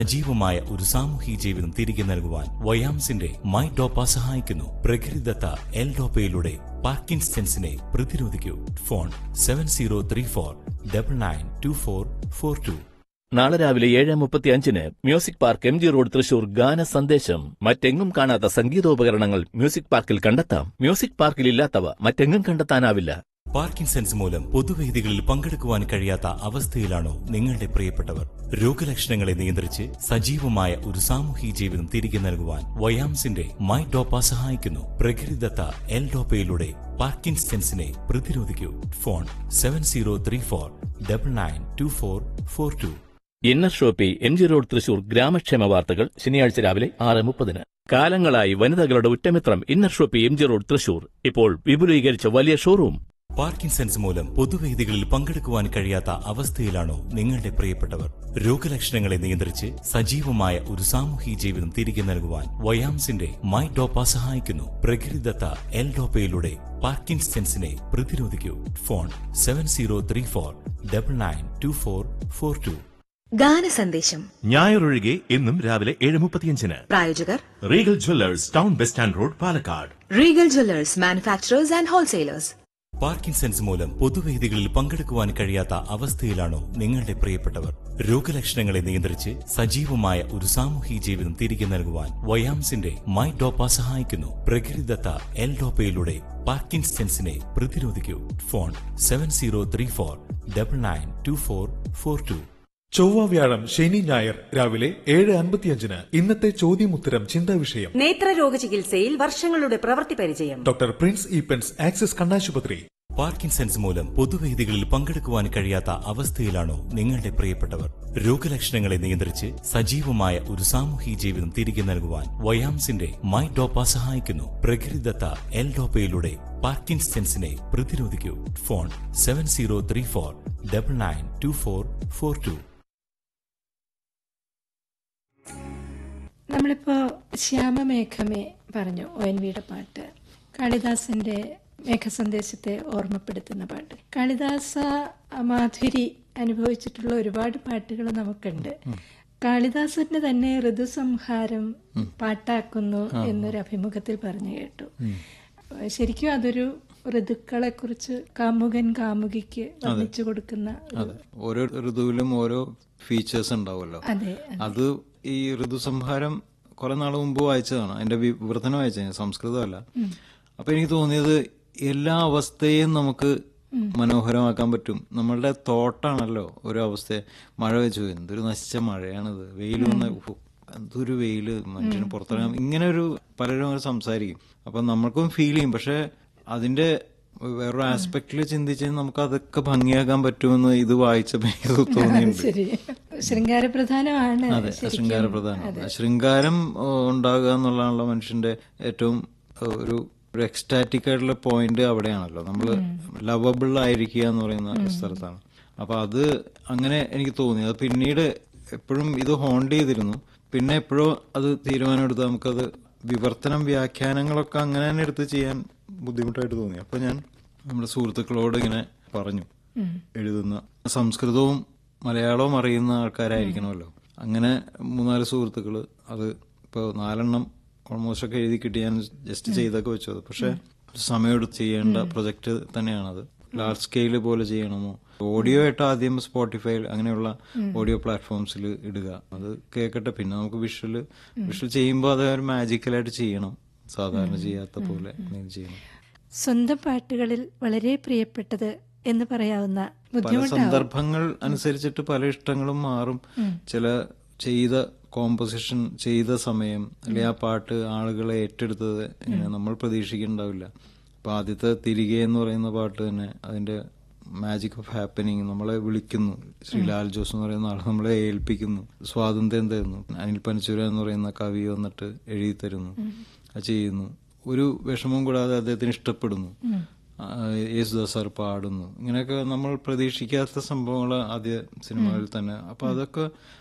സജീവമായ ഒരു സാമൂഹിക ജീവിതം തിരികെ നൽകുവാൻ വയാംസിന്റെ മൈ ഡോപ്പ സഹായിക്കുന്നു പ്രകൃതിദത്ത എൽ ഡോപ്പയിലൂടെ പാർക്കിൻസൺസിനെ പ്രതിരോധിക്കൂ phone seven zero three four double nine two four four two നാളെ രാവിലെ ഏഴ് മുപ്പത്തി അഞ്ചിന് Music Park M G road Thrissur ഗാന സന്ദേശം മറ്റെങ്ങും കാണാത്ത സംഗീതോപകരണങ്ങൾ മ്യൂസിക് പാർക്കിൽ കണ്ടെത്താം മ്യൂസിക് പാർക്കിൽ ഇല്ലാത്തവ മറ്റെങ്ങും കണ്ടെത്താനാവില്ല പാർക്കിൻസൺസ് മൂലം പൊതുവേദികളിൽ പങ്കെടുക്കുവാൻ കഴിയാത്ത അവസ്ഥയിലാണോ നിങ്ങളുടെ പ്രിയപ്പെട്ടവർ രോഗലക്ഷണങ്ങളെ നിയന്ത്രിച്ച് സജീവമായ ഒരു സാമൂഹിക ജീവിതം തിരികെ നൽകുവാൻ വയാംസിന്റെ മൈ ഡോപ്പ സഹായിക്കുന്നു പ്രകൃതിദത്ത എൽ ഡോപ്പയിലൂടെ പാർക്കിൻസൺസിനെ പ്രതിരോധിക്കൂ phone seven zero three four double nine two four four two Inner Shoppy M G road Thrissur ഗ്രാമക്ഷേമ വാർത്തകൾ ശനിയാഴ്ച രാവിലെ ആറ് മുപ്പതിന് കാലങ്ങളായി വനിതകളുടെ ഉറ്റമിത്രം Inner Shoppy M G road Thrissur ഇപ്പോൾ വിപുലീകരിച്ച വലിയ ഷോറൂം പാർക്കിൻസൺസ് മൂലം പൊതുവേദികളിൽ പങ്കെടുക്കുവാൻ കഴിയാത്ത അവസ്ഥയിലാണോ നിങ്ങളുടെ പ്രിയപ്പെട്ടവർ രോഗലക്ഷണങ്ങളെ നിയന്ത്രിച്ച് സജീവമായ ഒരു സാമൂഹിക ജീവിതം തിരികെ നൽകുവാൻ വയാംസിന്റെ മൈ ഡോപ്പ സഹായിക്കുന്നു പ്രകൃതിദത്ത എൽ ഡോപ്പയിലൂടെ പാർക്കിൻസൺസിനെ പ്രതിരോധിക്കൂ phone seven zero three four double nine two four four two ഗാനസന്ദേശം ഞായറൊഴികെ എന്നും രാവിലെ ഏഴ് മുപ്പത്തിയഞ്ചിന് പ്രായോജകർ Regal jewellers town bus stand road Palakkad Regal jewellers manufacturers and wholesalers Parkinson's മൂലം പൊതുവേദികളിൽ പങ്കെടുക്കുവാൻ കഴിയാത്ത അവസ്ഥയിലാണോ നിങ്ങളുടെ പ്രിയപ്പെട്ടവർ രോഗലക്ഷണങ്ങളെ നിയന്ത്രിച്ച് സജീവമായ ഒരു സാമൂഹിക ജീവിതം തിരികെ നൽകുവാൻ വയാംസിന്റെ മൈ ഡോപ്പ സഹായിക്കുന്നു പ്രകൃതിദത്ത എൽ ഡോപ്പയിലൂടെ പാർക്കിൻസൺസിനെ പ്രതിരോധിക്കൂ phone seven zero three four double nine two four four two ചൊവ്വ വ്യാഴം ശനി ഞായർ രാവിലെ ഏഴ് അൻപത്തിയഞ്ചിന് ഇന്നത്തെ ചോദ്യമുത്തരം ചിന്താ വിഷയം നേത്രരോഗ ചികിത്സയിൽ വർഷങ്ങളുടെ പ്രവൃത്തി പരിചയം ഡോക്ടർ പ്രിൻസ് ഈപ്പൻസ് ആക്സിസ് കണ്ണാശുപത്രി പാർക്കിൻസൺസ് മൂലം പൊതുവേദികളിൽ പങ്കെടുക്കുവാൻ കഴിയാത്ത അവസ്ഥയിലാണോ നിങ്ങളുടെ പ്രിയപ്പെട്ടവർ രോഗലക്ഷണങ്ങളെ നിയന്ത്രിച്ച് സജീവമായ ഒരു സാമൂഹിക ജീവിതം തിരികെ നൽകുവാൻ വയാംസിന്റെ മൈ ഡോപ്പ സഹായിക്കുന്നു പ്രകൃതിദത്ത എൽ ഡോപ്പയിലൂടെ പാർക്കിൻസൺസിനെ പ്രതിരോധിക്കൂ phone seven zero three four double nine two four four two നമ്മളിപ്പോ ശ്യാമമേഘമേ പറഞ്ഞു ഒ എൻ വിയുടെ പാട്ട് കാളിദാസന്റെ മേഘസന്ദേശത്തെ ഓർമ്മപ്പെടുത്തുന്ന പാട്ട് കാളിദാസ മാധുരി അനുഭവിച്ചിട്ടുള്ള ഒരുപാട് പാട്ടുകൾ നമുക്കുണ്ട് കാളിദാസന്റെ തന്നെ ഋതുസംഹാരം പാട്ടാക്കുന്നു എന്നൊരു അഭിമുഖത്തിൽ പറഞ്ഞു കേട്ടു ശരിക്കും അതൊരു ഋതുക്കളെ കുറിച്ച് കാമുകൻ കാമുകിക്ക് വർണ്ണിച്ചു കൊടുക്കുന്ന ഒരു- അതെ ഓരോ ഋതുവിലും ഓരോ ഫീച്ചേഴ്സ് ഉണ്ടാവുമല്ലോ അതെ അത് ഈ ഋതുസംഹാരം കുറെ നാൾ മുമ്പ് വായിച്ചതാണ് അതിന്റെ വിവർത്തനം വായിച്ചത് സംസ്കൃതമല്ല അപ്പൊ എനിക്ക് തോന്നിയത് എല്ലാ അവസ്ഥയും നമുക്ക് മനോഹരമാക്കാൻ പറ്റും നമ്മളുടെ തോട്ടാണല്ലോ ഓരോ അവസ്ഥയെ മഴ വെച്ചു എന്തൊരു നശിച്ച മഴയാണിത് വെയിൽ വന്ന ഉഫ്, എന്തൊരു വെയില് മനുഷ്യന് പുറത്തിറങ്ങാൻ ഇങ്ങനെ ഒരു പലരും അങ്ങനെ സംസാരിക്കും അപ്പൊ നമ്മൾക്കും ഫീൽ ചെയ്യും പക്ഷെ അതിന്റെ വേറൊരു ആസ്പെക്റ്റിൽ ചിന്തിച്ച് നമുക്ക് അതൊക്കെ ഭംഗിയാക്കാൻ പറ്റുമെന്ന് ഇത് വായിച്ചപ്പോ എനിക്ക് തോന്നിയിട്ടുണ്ട് ശരി ശൃംഗാരപ്രധാനമാണ് അതെ ശരിക്കും. ശൃംഗാര പ്രധാനം ശൃംഗാരം ഏ, ഉണ്ടാകുക എന്നുള്ളതാണല്ലോ മനുഷ്യന്റെ ഏറ്റവും ഏ, ഒരു ഒരു എക്സ്റ്റാറ്റിക് ആയിട്ടുള്ള പോയിന്റ് അവിടെയാണല്ലോ നമ്മൾ ലവബിൾ ആയിരിക്കുക എന്ന് പറയുന്ന സ്ഥലത്താണ് അപ്പൊ അത് അങ്ങനെ എനിക്ക് തോന്നി അത് പിന്നീട് എപ്പോഴും ഇത് ഹോണ്ട് ചെയ്തിരുന്നു പിന്നെ എപ്പോഴോ അത് തീരുമാനമെടുത്ത് നമുക്കത് വിവർത്തനം വ്യാഖ്യാനങ്ങളൊക്കെ അങ്ങനെ തന്നെ എടുത്ത് ചെയ്യാൻ ബുദ്ധിമുട്ടായിട്ട് തോന്നി അപ്പൊ ഞാൻ നമ്മുടെ സുഹൃത്തുക്കളോട് ഇങ്ങനെ പറഞ്ഞു എഴുതുന്ന സംസ്കൃതവും മലയാളവും അറിയുന്ന ആൾക്കാരായിരിക്കണമല്ലോ അങ്ങനെ മൂന്നാല് സുഹൃത്തുക്കള് അത് ഇപ്പോൾ നാലെണ്ണം ഓൾമോസ്റ്റ് ഒക്കെ എഴുതി കിട്ടി ഞാൻ ജസ്റ്റ് ചെയ്തൊക്കെ വെച്ചത് പക്ഷെ സമയമെടുത്ത് ചെയ്യേണ്ട പ്രൊജക്ട് തന്നെയാണത് ലാർജ് സ്കെയില് പോലെ ചെയ്യണമോ ഓഡിയോ ആയിട്ട് ആദ്യം സ്പോട്ടിഫൈ അങ്ങനെയുള്ള ഓഡിയോ പ്ലാറ്റ്ഫോംസിൽ ഇടുക അത് കേൾക്കട്ടെ പിന്നെ നമുക്ക് വിഷ്വൽ വിഷ്വൽ ചെയ്യുമ്പോൾ അത് ഒരു മാജിക്കലായിട്ട് ചെയ്യണം സാധാരണ ചെയ്യാത്ത പോലെ അങ്ങനെ ചെയ്യണം സ്വന്തം പാട്ടുകളിൽ വളരെ പ്രിയപ്പെട്ടത് എന്ന് പറയാവുന്ന പല ബുദ്ധിമുട്ടാവും സന്ദർഭങ്ങൾ അനുസരിച്ചിട്ട് പല ഇഷ്ടങ്ങളും മാറും ചില ചെയ്ത കോമ്പോസിഷൻ ചെയ്ത സമയം അല്ലെങ്കിൽ ആ പാട്ട് ആളുകളെ ഏറ്റെടുത്തത് ഇങ്ങനെ നമ്മൾ പ്രതീക്ഷിക്കുന്നുണ്ടാവില്ല അപ്പൊ ആദ്യത്തെ തിരികെ എന്ന് പറയുന്ന പാട്ട് തന്നെ അതിന്റെ മാജിക് ഓഫ് ഹാപ്പനിങ് നമ്മളെ വിളിക്കുന്നു ശ്രീ ലാൽ ജോസ് എന്ന് പറയുന്ന ആൾ നമ്മളെ ഏൽപ്പിക്കുന്നു സ്വാതന്ത്ര്യം തരുന്നു അനിൽ പനച്ചൂര എന്ന് പറയുന്ന കവി വന്നിട്ട് എഴുതി തരുന്നു അത് ചെയ്യുന്നു ഒരു വിഷമവും കൂടാതെ അദ്ദേഹത്തിന് ഇഷ്ടപ്പെടുന്നു ആ, യേശുദാസ് സാർ പാടുന്നു ഇങ്ങനെയൊക്കെ നമ്മൾ പ്രതീക്ഷിക്കാത്ത സംഭവങ്ങൾ ആദ്യ സിനിമകളിൽ തന്നെ അപ്പൊ അതൊക്കെ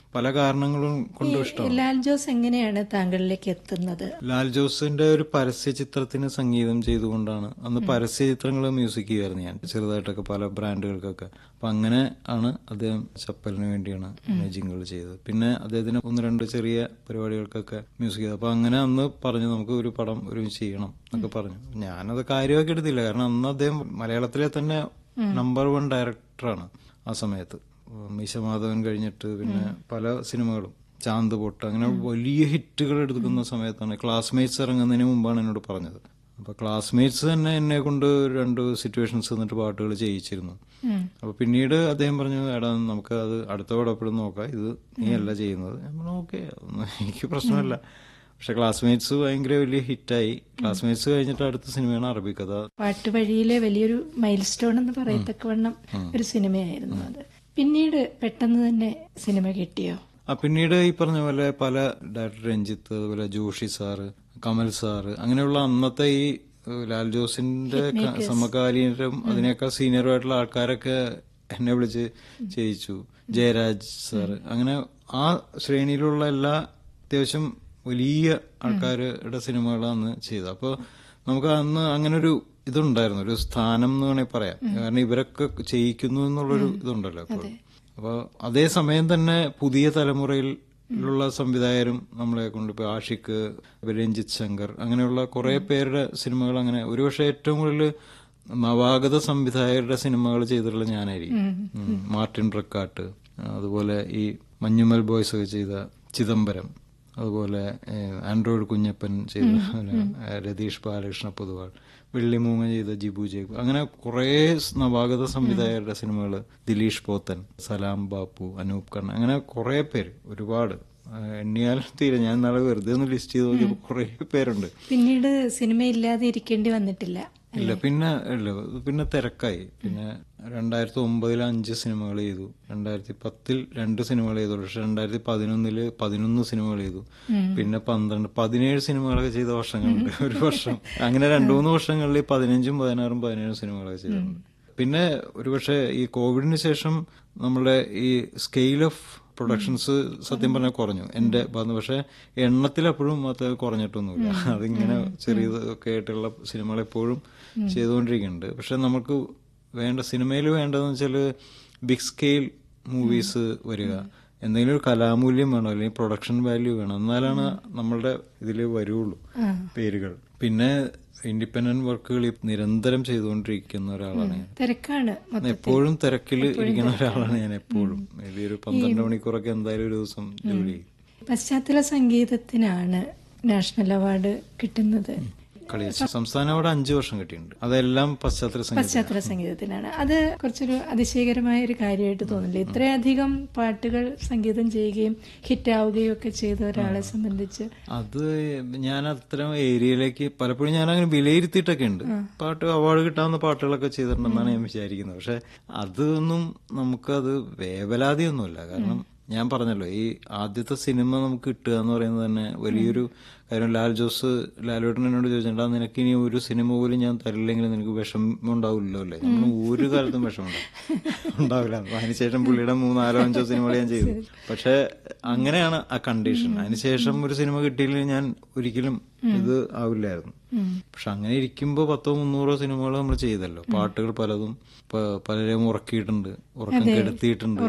പല കാരണങ്ങളും കൊണ്ടും ഇഷ്ടമാണ് ലാൽ ജോസ് എങ്ങനെയാണ് താങ്കളിലേക്ക് എത്തുന്നത് ലാൽ ജോസിന്റെ ഒരു പരസ്യ ചിത്രത്തിന് സംഗീതം ചെയ്തുകൊണ്ടാണ് അന്ന് പരസ്യ ചിത്രങ്ങൾ മ്യൂസിക് ചെയ്യുമായിരുന്നു ഞാൻ ചെറുതായിട്ടൊക്കെ പല ബ്രാൻഡുകൾക്കൊക്കെ അപ്പൊ അങ്ങനെ ആണ് അദ്ദേഹം ചപ്പലിന് വേണ്ടിയാണ് ജിങ്ങൾ ചെയ്തത് പിന്നെ അദ്ദേഹത്തിന് ഒന്ന് രണ്ട് ചെറിയ പരിപാടികൾക്കൊക്കെ മ്യൂസിക് ചെയ്തു അപ്പൊ അങ്ങനെ അന്ന് പറഞ്ഞു നമുക്ക് ഒരു പടം ഒരുമിച്ച് ചെയ്യണം എന്നൊക്കെ പറഞ്ഞു ഞാനത് കാര്യമാക്കി എടുത്തില്ല കാരണം അന്ന് അദ്ദേഹം മലയാളത്തിലെ തന്നെ നമ്പർ വൺ ഡയറക്ടറാണ് ആ സമയത്ത് മീശമാധവൻ കഴിഞ്ഞിട്ട് പിന്നെ പല സിനിമകളും ചാന്ത് പൊട്ട് അങ്ങനെ വലിയ ഹിറ്റുകൾ എടുക്കുന്ന സമയത്താണ് ക്ലാസ്മേറ്റ്സ് ഇറങ്ങുന്നതിന് മുമ്പാണ് എന്നോട് പറഞ്ഞത് അപ്പൊ ക്ലാസ്മേറ്റ്സ് തന്നെ എന്നെ കൊണ്ട് രണ്ട് സിറ്റുവേഷൻസ് എന്നിട്ട് പാട്ടുകൾ ചെയ്യിച്ചിരുന്നു അപ്പൊ പിന്നീട് അദ്ദേഹം പറഞ്ഞു എടാ നമുക്ക് അത് അടുത്ത പടപ്പെടും നോക്കാം ഇത് നീ അല്ല ചെയ്യുന്നത് ഞാൻ പറഞ്ഞു ഓക്കെ എനിക്ക് പ്രശ്നമല്ല പക്ഷെ ക്ലാസ്മേറ്റ്സ് ഭയങ്കര വലിയ ഹിറ്റായി ക്ലാസ്മേറ്റ്സ് കഴിഞ്ഞിട്ട് അടുത്ത സിനിമയാണ് അറബിക്കഥ പാട്ട് വഴിയിലെ വലിയൊരു മൈൽ സ്റ്റോൺ എന്ന് പറയത്തക്കവണ്ണം ഒരു സിനിമയായിരുന്നു അത് പിന്നീട് പെട്ടെന്ന് തന്നെ സിനിമ കിട്ടിയോ ആ പിന്നീട് ഈ പറഞ്ഞ പോലെ പല ഡയറക്ടർ രഞ്ജിത്ത് അതുപോലെ ജോഷി സാറ് കമൽ സാറ് അങ്ങനെയുള്ള അന്നത്തെ ഈ ഏഹ്, ലാൽ ജോസിന്റെ ക- സമകാലീനരും അതിനേക്കാൾ സീനിയറും ആയിട്ടുള്ള ആൾക്കാരൊക്കെ എന്നെ വിളിച്ച് ചെയ്യിച്ചു ജയരാജ് സാറ് അങ്ങനെ ആ ശ്രേണിയിലുള്ള എല്ലാ അത്യാവശ്യം വലിയ ആൾക്കാരുടെ സിനിമകളാണ് അന്ന് ചെയ്തത് അപ്പോൾ നമുക്ക് അന്ന് അങ്ങനെ ഒരു ഇതുണ്ടായിരുന്നു ഒരു സ്ഥാനം എന്ന് വേണമെങ്കിൽ പറയാം കാരണം ഇവരൊക്കെ ചെയ്യിക്കുന്നു എന്നുള്ളൊരു ഇതുണ്ടല്ലോ അപ്പോൾ അപ്പോൾ അതേ സമയം തന്നെ പുതിയ തലമുറയിലുള്ള സംവിധായകരും നമ്മളെ കൊണ്ട് ഇപ്പോൾ ആഷിഖ് രഞ്ജിത്ത് ശങ്കർ അങ്ങനെയുള്ള കുറെ പേരുടെ സിനിമകൾ അങ്ങനെ ഒരുപക്ഷെ ഏറ്റവും കൂടുതൽ നവാഗത സംവിധായകരുടെ സിനിമകൾ ചെയ്തിട്ടുള്ള ഞാനായിരിക്കും ഉം. മാർട്ടിൻ റക്കാട്ട് അതുപോലെ ഈ മഞ്ഞുമൽ ബോയ്സ് ഒക്കെ ചെയ്ത ചിദംബരം അതുപോലെ ഏഹ്, ആൻഡ്രോയിഡ് കുഞ്ഞപ്പൻ ചെയ്ത ഏഹ്, രതീഷ് ബാലകൃഷ്ണ പൊതുവാൾ വെള്ളിമൂങ്ങ ചെയ്ത ജിബു ജേബ് അങ്ങനെ കുറേ സ് നവാഗത സംവിധായകരുടെ സിനിമകൾ ദിലീഷ് പോത്തൻ സലാം ബാപ്പു അനൂപ് കണ്ണ അങ്ങനെ കുറേ പേര് ഒരുപാട് ഏഹ്, എണ്ണിയാൽ തീരെ ഞാൻ നാളെ വെറുതെ ഒന്ന് ലിസ്റ്റ് ചെയ്ത് നോക്കിയപ്പോൾ കുറേ പേരുണ്ട് പിന്നീട് സിനിമ ഇല്ലാതെ ഇരിക്കേണ്ടി വന്നിട്ടില്ല ഇല്ല പിന്നെ ഇല്ല പിന്നെ തിരക്കായി പിന്നെ രണ്ടായിരത്തി ഒമ്പതിൽ അഞ്ച് സിനിമകൾ ചെയ്തു രണ്ടായിരത്തി പത്തിൽ രണ്ട് സിനിമകൾ ചെയ്തു പക്ഷെ രണ്ടായിരത്തി പതിനൊന്നില് പതിനൊന്ന് സിനിമകൾ ചെയ്തു പിന്നെ പന്ത്രണ്ട് പതിനേഴ് സിനിമകളൊക്കെ ചെയ്ത വർഷങ്ങളുണ്ട് ഒരു വർഷം അങ്ങനെ രണ്ടു മൂന്ന് വർഷങ്ങളിൽ പതിനഞ്ചും പതിനാറും പതിനേഴും സിനിമകളൊക്കെ ചെയ്തിട്ടുണ്ട് പിന്നെ ഒരുപക്ഷെ ഈ കോവിഡിന് ശേഷം നമ്മുടെ ഈ സ്കെയിൽ ഓഫ് പ്രൊഡക്ഷൻസ് സത്യം പറഞ്ഞാൽ കുറഞ്ഞു എന്റെ ഭാഗത്ത് പക്ഷെ എണ്ണത്തിൽ എപ്പോഴും അത് കുറഞ്ഞിട്ടൊന്നുമില്ല അതിങ്ങനെ ചെറിയതൊക്കെ ആയിട്ടുള്ള സിനിമകൾ എപ്പോഴും ചെയ്തുകൊണ്ടിരിക്കുന്നുണ്ട് പക്ഷെ നമുക്ക് വേണ്ട സിനിമയിൽ വേണ്ടതെന്ന് വെച്ചാൽ ബിഗ് സ്കെയിൽ മൂവീസ് വരിക എന്തെങ്കിലും ഒരു കലാമൂല്യം വേണം അല്ലെങ്കിൽ പ്രൊഡക്ഷൻ വാല്യൂ വേണം എന്നാലാണ് നമ്മളുടെ ഇതിൽ വരുള്ളൂ പേരുകൾ പിന്നെ ഇൻഡിപെൻഡന്റ് വർക്കുകൾ നിരന്തരം ചെയ്തുകൊണ്ടിരിക്കുന്ന ഒരാളാണ് ഞാൻ തിരക്കാണ് മൊത്തം എപ്പോഴും തിരക്കിൽ ഇരിക്കുന്ന ഒരാളാണ് ഞാൻ എപ്പോഴും Maybe ഒരു പന്ത്രണ്ട് മണിക്കൂറൊക്കെ എന്തായാലും ഒരു ദിവസം ജോലി ചെയ്യും പശ്ചാത്തല സംഗീതത്തിനാണ് നാഷണൽ അവാർഡ് കിട്ടുന്നത് കളി സംസ്ഥാന അവിടെ അഞ്ചു വർഷം കിട്ടിയിട്ടുണ്ട് അതെല്ലാം പശ്ചാത്തല സംഗീതം പശ്ചാത്തല സംഗീതത്തിനാണ് അത് കുറച്ചൊരു അതിശയകരമായ ഒരു കാര്യമായിട്ട് തോന്നില്ല ഇത്രയധികം പാട്ടുകൾ സംഗീതം ചെയ്യുകയും ഹിറ്റാവുകയും ഒക്കെ ചെയ്ത ഒരാളെ സംബന്ധിച്ച് അത് ഞാൻ അത്തരം ഏരിയയിലേക്ക് പലപ്പോഴും ഞാൻ അങ്ങനെ വിലയിരുത്തിയിട്ടൊക്കെ ഉണ്ട് പാട്ട് അവാർഡ് കിട്ടാവുന്ന പാട്ടുകളൊക്കെ ചെയ്തിട്ടുണ്ടെന്നാണ് ഞാൻ വിചാരിക്കുന്നത് പക്ഷെ അതൊന്നും നമുക്കത് വേവലാതിയൊന്നുമില്ല കാരണം ഞാൻ പറഞ്ഞല്ലോ ഈ ആദ്യത്തെ സിനിമ നമുക്ക് കിട്ടുക എന്ന് പറയുന്നത് തന്നെ വലിയൊരു കാര്യം ലാൽ ജോസ് ലാലേട്ടൻ എന്നോട് ചോദിച്ചിട്ടുണ്ട് "ആ, നിനക്ക് ഇനി ഒരു സിനിമ പോലും ഞാൻ തരില്ലെങ്കിൽ നിനക്ക് വിഷമം ഉണ്ടാവില്ലല്ലോ അല്ലേ നമ്മൾ ഒരു കാലത്തും വിഷമം ഉണ്ടാവില്ല അതിനുശേഷം പുള്ളിയുടെ മൂന്നാലോ അഞ്ചോ സിനിമകൾ ഞാൻ ചെയ്തു പക്ഷെ അങ്ങനെയാണ് ആ കണ്ടീഷൻ അതിനുശേഷം ഒരു സിനിമ കിട്ടിയില്ലെങ്കിൽ ഞാൻ ഒരിക്കലും ഇത് ആവില്ലായിരുന്നു പക്ഷെ അങ്ങനെ ഇരിക്കുമ്പോ പത്തോ മുന്നൂറോ സിനിമകൾ നമ്മൾ ചെയ്തല്ലോ പാട്ടുകൾ പലതും പ- പലരെയും ഉറക്കിയിട്ടുണ്ട് ഉറക്കം കെടുത്തിയിട്ടുണ്ട്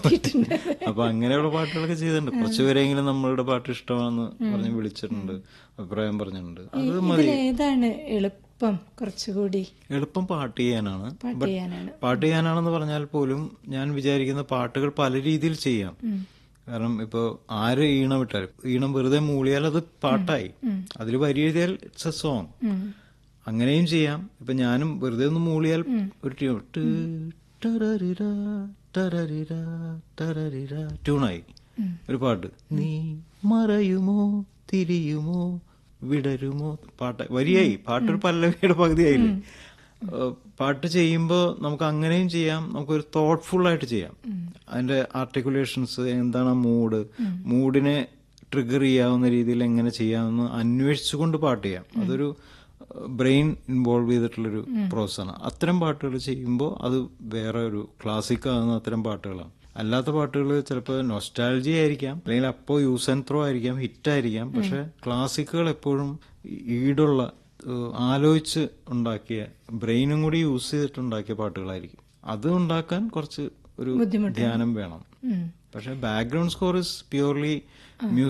അപ്പൊ അങ്ങനെയുള്ള പാട്ടുകളൊക്കെ ചെയ്തിട്ടുണ്ട് കുറച്ചുപേരെങ്കിലും നമ്മളുടെ പാട്ട് ഇഷ്ടമാണെന്ന് പറഞ്ഞ് വിളിച്ചിട്ടുണ്ട് അഭിപ്രായം പറഞ്ഞിട്ടുണ്ട് അത് മതി ഇതിലേതാണ് എളുപ്പം കുറച്ചുകൂടി എളുപ്പം പാട്ട് ചെയ്യാനാണ് പാട്ട് But ചെയ്യാനാണ് പാട്ട് ചെയ്യാനാണെന്ന് പറഞ്ഞാൽ പോലും ഞാൻ വിചാരിക്കുന്ന പാട്ടുകൾ പല രീതിയിൽ ചെയ്യാം കാരണം ഇപ്പോ ആര് ഈണം ഇട്ടാലും ഈണം വെറുതെ മൂളിയാൽ അത് പാട്ടായി അതിൽ വരി എഴുതിയാൽ ഇറ്റ്സ് എ സോങ് അങ്ങനെയും ചെയ്യാം ഇപ്പൊ ഞാനും വെറുതെ ഒന്ന് മൂളിയാൽ ഒരു ട്യൂൺ ട് ടരരിര, ടരരിര, ടരരിര, ട്യൂണായി ഒരു പാട്ട് നീ മറയുമോ തിരിയുമോ വിടരുമോ പാട്ട് വരിയായി പാട്ടൊരു പല്ലവിയുടെ പകുതിയായില്ലേ ഏഹ് പാട്ട് ചെയ്യുമ്പോൾ നമുക്ക് അങ്ങനെയും ചെയ്യാം നമുക്കൊരു തോട്ട്ഫുൾ ആയിട്ട് ചെയ്യാം അതിന്റെ ആർട്ടിക്കുലേഷൻസ് എന്താണ് ആ മൂഡ് മൂഡിനെ ട്രിഗർ ചെയ്യാവുന്ന രീതിയിൽ എങ്ങനെ ചെയ്യാമെന്ന് അന്വേഷിച്ചുകൊണ്ട് പാട്ട് ചെയ്യാം അതൊരു ബ്രെയിൻ ഇൻവോൾവ് ചെയ്തിട്ടുള്ളൊരു പ്രോസസ്സാണ് അത്തരം പാട്ടുകൾ ചെയ്യുമ്പോൾ അത് വേറെ ഒരു ക്ലാസിക് ആകുന്ന അത്തരം പാട്ടുകളാണ് അല്ലാത്ത പാട്ടുകൾ ചിലപ്പോൾ നൊസ്റ്റാൾജി ആയിരിക്കാം അല്ലെങ്കിൽ അപ്പോൾ യൂസ് ആൻഡ് ത്രോ ആയിരിക്കാം ഹിറ്റ് ആയിരിക്കാം പക്ഷെ ക്ലാസിക്കുകൾ എപ്പോഴും ഈടുള്ള ഏഹ്, ആലോചിച്ച് ഉണ്ടാക്കിയ ബ്രെയിനും കൂടി യൂസ് ചെയ്തിട്ടുണ്ടാക്കിയ പാട്ടുകളായിരിക്കും അത് ഉണ്ടാക്കാൻ കുറച്ച് ഒരു ധ്യാനം വേണം പക്ഷെ background score is purely music